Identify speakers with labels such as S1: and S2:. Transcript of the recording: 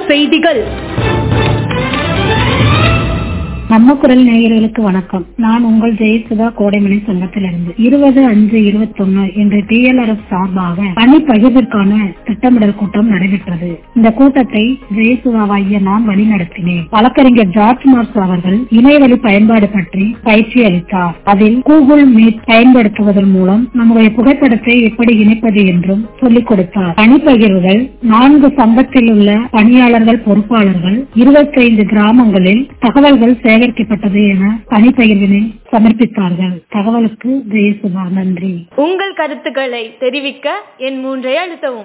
S1: செய்திகள்
S2: நம்ம குரல் நேயர்களுக்கு வணக்கம் நான் உங்கள் ஜெயசுதா கோடைமணி சங்கத்திலிருந்து இருபது அஞ்சு இருபத்தொன்னு இன்று டிஎல்ஆர்எஃப் சார்பாக பணி பகிர்விற்கான திட்டமிடல் கூட்டம் நடைபெற்றது இந்த கூட்டத்தை ஜெயசுதாவாகிய நான் வழிநடத்தினேன் வழக்கறிஞர் ஜார்ஜ் மார்ஸ் அவர்கள் இணையவழி பயன்பாடு பற்றி பயிற்சி அளித்தார் அதில் கூகுள் மீட் பயன்படுத்துவதன் மூலம் நம்முடைய புகைப்படத்தை எப்படி இணைப்பது என்றும் சொல்லிக் கொடுத்தார் பணி பகிர்வுகள் நான்கு சங்கத்தில் உள்ள பணியாளர்கள் பொறுப்பாளர்கள் இருபத்தைந்து கிராமங்களில் தகவல்கள் சேகரிக்கப்பட்டது என பணிப்பகிர்வினை சமர்ப்பித்தார்கள் தகவலுக்கு ஜெயசுதா நன்றி
S1: உங்கள் கருத்துக்களை தெரிவிக்க என் மூன்றை அழுத்தவும்